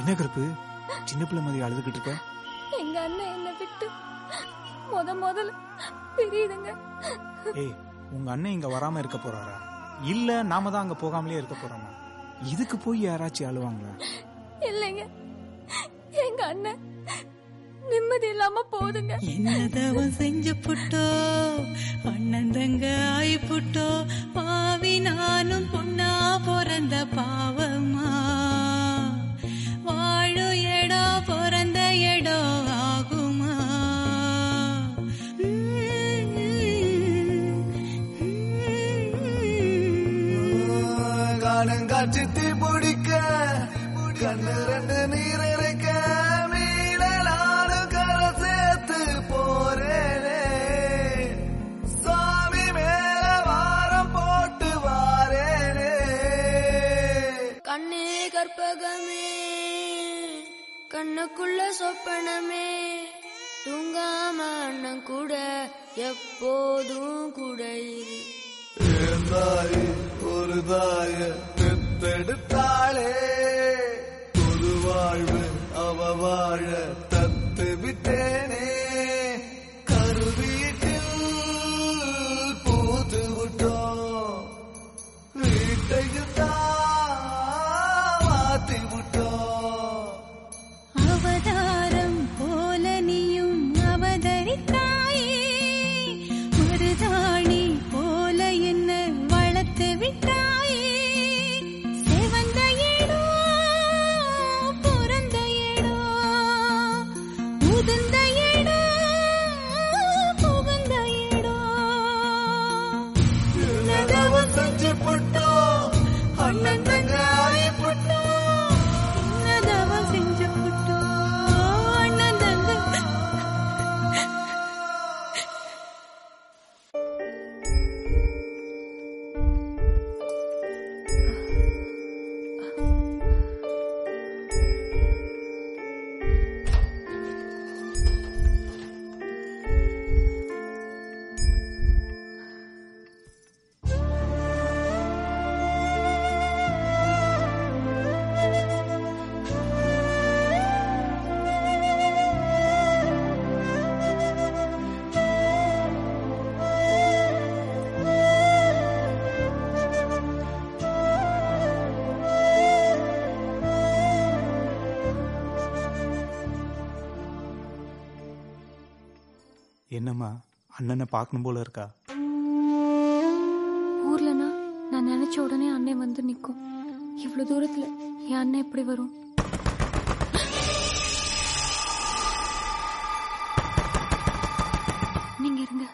என்ன கருப்பு சின்ன பிள்ளை மாதிரி அழுதுகிட்டு இருக்க எங்க அண்ணன் என்னை விட்டு முத முதல்ல பிரியுதுங்க ஏய் உங்க அண்ணன் இங்க வராம இருக்க போறாரா இல்ல நாம தான் அங்க போகாமலே இருக்க போறோமா இதுக்கு போய் யாராச்சும் அழுவாங்களா இல்லைங்க எங்க அண்ணன் நிம்மதி இல்லாம போகுதுங்க என்னதவன் செஞ்சு புட்டோ அண்ணன் தங்க ஆயி புட்டோ பாவி நானும் பொண்ணா பிறந்த பாவமா வாழும் இடம் பிறந்த இடம் ஆகுமா காணங்காட்சி தீ பிடிக்க கண்ணு ரெண்டு நீர் இருக்க மீனாடு கரை சேர்த்து போறேனே சாமி மேல வாரம் போட்டு வாரேனே கண்ணே கற்பகமே கண்ணுக்குள்ள சொப்பனமே தூங்காம அண்ணன் கூட எப்போதும் கூட இரு தாய் ஒரு தாய பெத்தெடுத்தாளே ஒரு வாழ்வு அவ வாழ தத்து விட்டேனே கருவீட்டில் பூத்து விட்டோம் வீட்டையும் தான் மாத்தி விட்டோம் அவதாரம் போல நீயும் அவதரித்தாயே ஒரு தாணி போல என்ன வளர்த்து விட்டாயே செவந்த ஏடோ பிறந்த ஏடோ உதிர்ந்த ஏடோ புகுந்த ஏடோ என்னதவன் செஞ்சு புட்டோம் அண்ணன் தங்க ஆயி புட்டோம் என்னதவ செஞ்சு புட்டோ அண்ணன் தங்க என்னம்மா அண்ணனை பார்க்கணும் போல இருக்கா ஊர்லனா நான் நினைச்ச உடனே அண்ணன் வந்து நிக்கும் இவ்வளவு தூரத்துல என் அண்ணன் எப்படி வரும் நீங்க இருங்க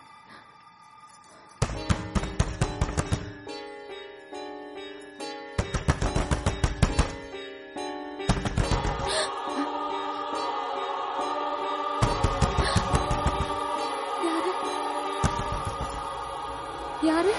யாரு யாரு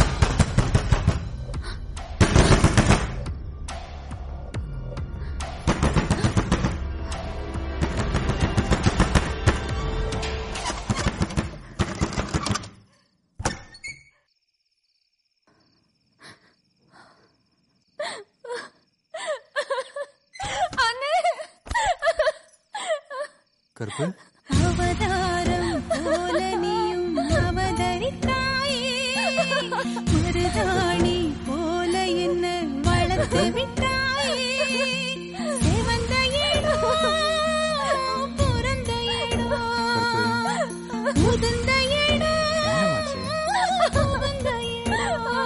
கருப்பு அவதாரம் போல நீயும் அவதரித்தாயே ஒரு தாணி போல என்ன வளர்த்து விட்டாயே செவந்த ஏடோ பிறந்த ஏடோ உதிர்ந்த ஏடோ என்னமாச்சு புகுந்த ஏடோ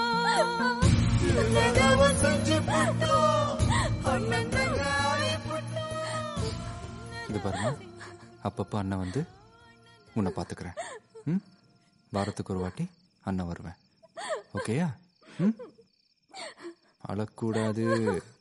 என்னதவன் செஞ்சு புட்டோம் அண்ணன் தங்க ஆயி இது பாருங்க அப்பப்போ அண்ணன் வந்து உன்னை பார்த்துக்கிறேன் ம் வாரத்துக்கு ஒரு வாட்டி அண்ணன் வருவேன் ஓகேயா ம் அழக்கூடாது